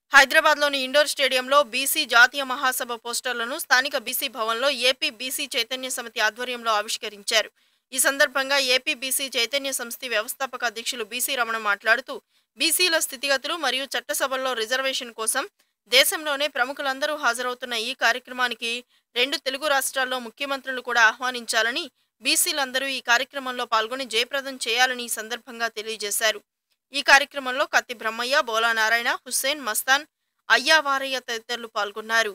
హైదరాబాద్లోని ఇండోర్ స్టేడియంలో బీసీ జాతీయ మహాసభ పోస్టర్లను స్థానిక బీసీ భవన్లో ఏపీ బీసీ చైతన్య సమితి ఆధ్వర్యంలో ఆవిష్కరించారు ఈ సందర్భంగా ఏపీ బీసీ చైతన్య సంస్థి వ్యవస్థాపక అధ్యక్షులు బీసీ రమణ మాట్లాడుతూ బీసీల స్థితిగతులు మరియు చట్టసభల్లో రిజర్వేషన్ కోసం దేశంలోనే ప్రముఖులందరూ హాజరవుతున్న ఈ కార్యక్రమానికి రెండు తెలుగు రాష్ట్రాల్లో ముఖ్యమంత్రులు కూడా ఆహ్వానించాలని బీసీలందరూ ఈ కార్యక్రమంలో పాల్గొని జయప్రదం చేయాలని ఈ సందర్భంగా తెలియజేశారు ఈ కార్యక్రమంలో కత్తి బ్రహ్మయ్య బోలా నారాయణ హుస్సేన్ మస్తాన్ అయ్యావారయ్య తదితరులు పాల్గొన్నారు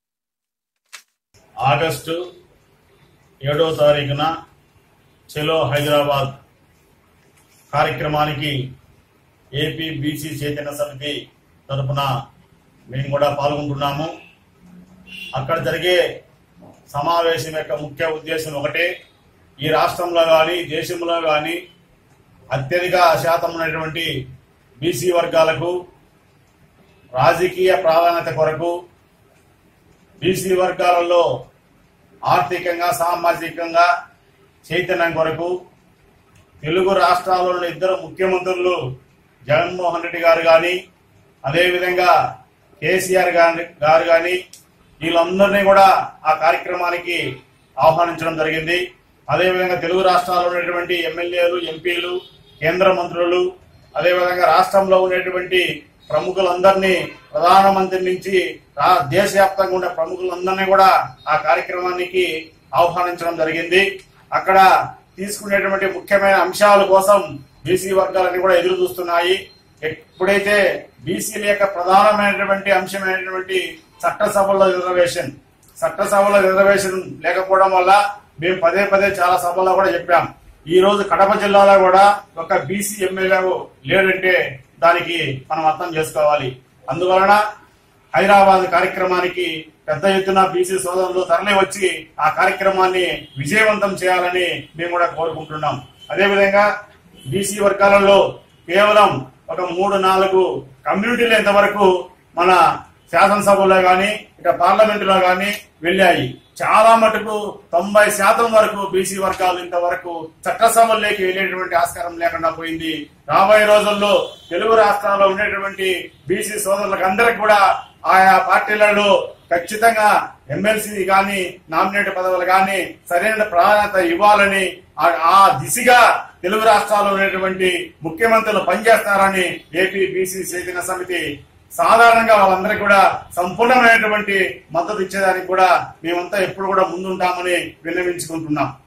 ఆగస్టు ఏడవ తారీఖున చెలో హైదరాబాద్ కార్యక్రమానికి ఏపీ బీసీ చైతన్య సమితి తరపున మేము కూడా పాల్గొంటున్నాము అక్కడ జరిగే సమావేశం యొక్క ముఖ్య ఉద్దేశం ఒకటే ఈ రాష్ట్రంలో కానీ దేశంలో కానీ అత్యధిక శాతం ఉన్నటువంటి బీసీ వర్గాలకు రాజకీయ ప్రాధాన్యత కొరకు బీసీ వర్గాలలో ఆర్థికంగా సామాజికంగా చైతన్యం కొరకు తెలుగు రాష్ట్రాల్లోని ఇద్దరు ముఖ్యమంత్రులు జగన్మోహన్ రెడ్డి గారు కానీ అదేవిధంగా కేసీఆర్ గాని- గారు కానీ వీళ్ళందరినీ కూడా ఆ కార్యక్రమానికి ఆహ్వానించడం జరిగింది అదేవిధంగా తెలుగు రాష్ట్రాల్లో ఉన్నటువంటి ఎమ్మెల్యేలు ఎంపీలు కేంద్ర మంత్రులు అదేవిధంగా రాష్ట్రంలో ఉన్నటువంటి ప్రముఖులందరినీ ప్రధానమంత్రి నుంచి రా- దేశవ్యాప్తంగా ఉండే ప్రముఖులందరినీ కూడా ఆ కార్యక్రమానికి ఆహ్వానించడం జరిగింది అక్కడ తీసుకునేటువంటి ముఖ్యమైన అంశాల కోసం బీసీ వర్గాలన్నీ కూడా ఎదురు చూస్తున్నాయి ఎప్పుడైతే బీసీల యొక్క ప్రధానమైనటువంటి అంశమైనటువంటి చట్టసభల్లో రిజర్వేషన్ చట్టసభలో రిజర్వేషన్ లేకపోవడం వల్ల మేము పదే పదే చాలా సభల్లో కూడా చెప్పాం ఈ రోజు కడప జిల్లాలో కూడా ఒక బీసీ ఎమ్మెల్యే లేడంటే దానికి మనం అర్థం చేసుకోవాలి అందువలన హైదరాబాద్ కార్యక్రమానికి పెద్ద ఎత్తున బీసీ సోదరులు తరలి వచ్చి ఆ కార్యక్రమాన్ని విజయవంతం చేయాలని మేము కూడా కోరుకుంటున్నాం అదేవిధంగా బీసీ వర్గాలలో కేవలం ఒక మూడు నాలుగు కమ్యూనిటీలు ఇంతవరకు మన శాసనసభలో గాని ఇక పార్లమెంటులో గాని వెళ్ళాయి చాలా మటుకు తొంభై శాతం వరకు బీసీ వర్గాలు ఇంతవరకు చట్టసభల్లోకి వెళ్ళేటువంటి ఆస్కారం లేకుండా పోయింది రాబోయే రోజుల్లో తెలుగు రాష్ట్రాల్లో ఉండేటువంటి బీసీ సోదరులకు అందరికి కూడా ఆయా పార్టీలలో ఖచ్చితంగా ఎమ్మెల్సీ గాని నామినేట్ పదవులు గాని సరైన ప్రాధాన్యత ఇవ్వాలని ఆ- ఆ దిశగా తెలుగు రాష్ట్రాల్లో ఉన్నటువంటి ముఖ్యమంత్రులు పనిచేస్తారని ఏపీ బీసీ చైతన్య సమితి సాధారణంగా వాళ్ళందరికీ కూడా సంపూర్ణమైనటువంటి మద్దతు ఇచ్చేదానికి కూడా మేమంతా ఎప్పుడు కూడా ముందుంటామని విన్నవించుకుంటున్నాం